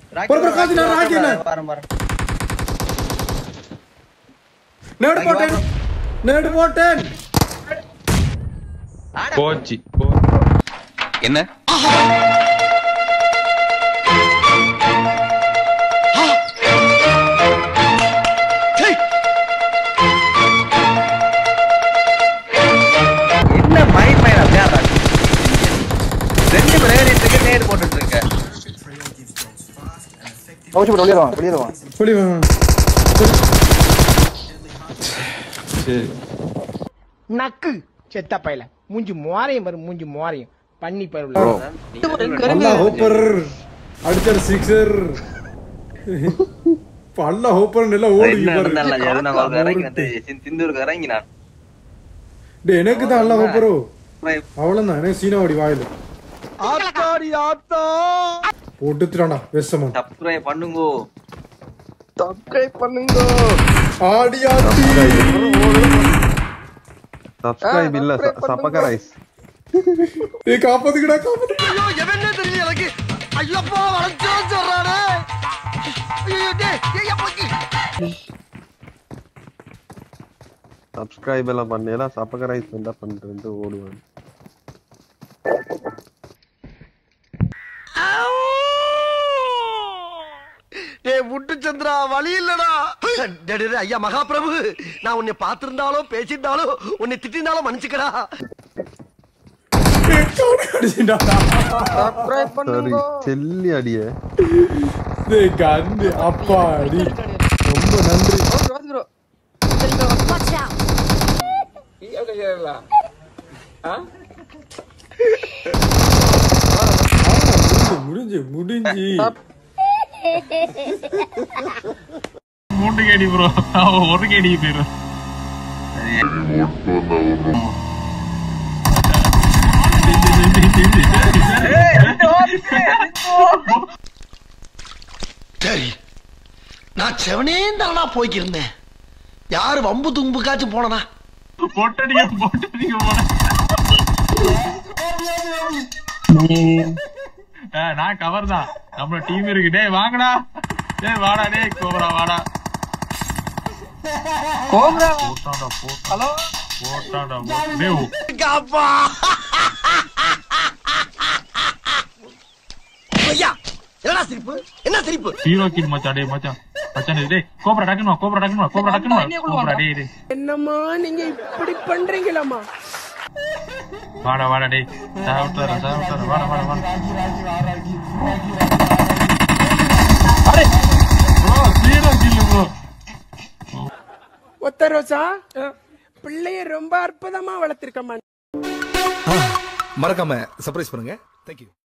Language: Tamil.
ஒரு பிரகாஷ் நான் ராக்கி நான் வரேன் வரேன் நேடு போட்டேன் நேடு போட்டேன் போச்சு என்ன என்ன மைண்ட் மைண்ட் அப்படியே ஆடுறாங்க. ரெண்டு பேரும் ஏறிட்டு நேர் போட்டுட்டு இருக்க கவுச்சு போட்டு வெளியேறுவான் வெளியேறுவான் வெளிய வா. சரி நக்கு செத்த பையல மூஞ்சி மோரையும் வரும் மூஞ்சி மோரையும் பண்ணி பருவல அல்லா ஹோப்பர் அடிச்சார் சிக்ஸர் அல்லா ஹோப்பர் நல்லா ஓடி என்ன இருந்தாலும் எது நான் ஒரு இறங்கி வந்து திந்தூருக்கு இறங்கி நான் டேய் எனக்கு தான் அல்லா ஹோப்பரோ அவ்வளவுதான் எனக்கு சீனா ஓடி வாயில போட்டுத்துறானா வெசமன் சப்ஸ்கிரைப் பண்ணுங்கோ சப்ஸ்கிரைப் பண்ணுங்க ஆடி ஆடி சப்ஸ்கிரைப் இல்ல சப்பக்க ரைஸ் ஏய் காப்பாத்துக்கடா காப்பாத்து எவனே தெரியல எனக்கு ஐயப்பா வளர்ச்சா சொல்றானே ஐயோ டேய் ஏய் அப்படி சப்ஸ்கிரைப் எல்லாம் பண்ணேனா சப்பக்க ரைஸ் என்ன பண்றது ஓடுவேன் டேய் முட்டு சந்திரா வழி இல்லடா டேய், டேய், டேய், ஐயா மகாபிரபு நான் உன்னை பார்த்திருந்தாலும் பேசியிருந்தாலும் உன்னை திட்டிருந்தாலும் மன்னிச்சுக்கடா அடிச்சுடா சப்ஸ்கிரைப் சரி பண்ணுங்க செல்லி அடிய டேய் கண்டு அப்பாடி ரொம்ப நன்றி ப்ரோ Watch out! முடிஞ்சு முடிஞ்சு மூன்று கேடி ப்ரோ ஒரு கேடி போயிடும் சரி நான் செவனே தானா போய்க்கிருந்தேன் யாரு வம்பு தும்புக்காச்சும் போனனா போட்டடிக்க போட்டடிக்க போன நான் கவர் தான் நம்ம டீம் இருக்கு டேய் வாங்கடா டேய் வாடா டேய் கோபரா வாடா கோப்ரா போட்டாடா போட்டா ஹலோ போட்டாடா போ- டேய் ஓ- அப்பா ஐயா என்னடா சிரிப்பு என்ன சிரிப்பு ஹீரோ கில் மச்சான் டேய் மச்சான் மச்சான் டேய், டேய் கோபரா டக்குனு வா, கோபரா டக்குனு வா, கோபரா டக்குனு வா. கோபரா டேய் டேய் என்னம்மா நீங்க இப்படி பண்றீங்களாமா வாடா வாடா டேய் சாப்பிட்டு சாப்பிட்டு வாடா வாடா வாடா ப்ரோ ஹீரோ கில் ப்ரோ ஒத்த ரோசா பிள்ளைய ரொம்ப அற்புதமா வளர்த்திருக்கம்மா மறக்காம சர்ப்ரைஸ் பண்ணுங்க தேங்க்யூ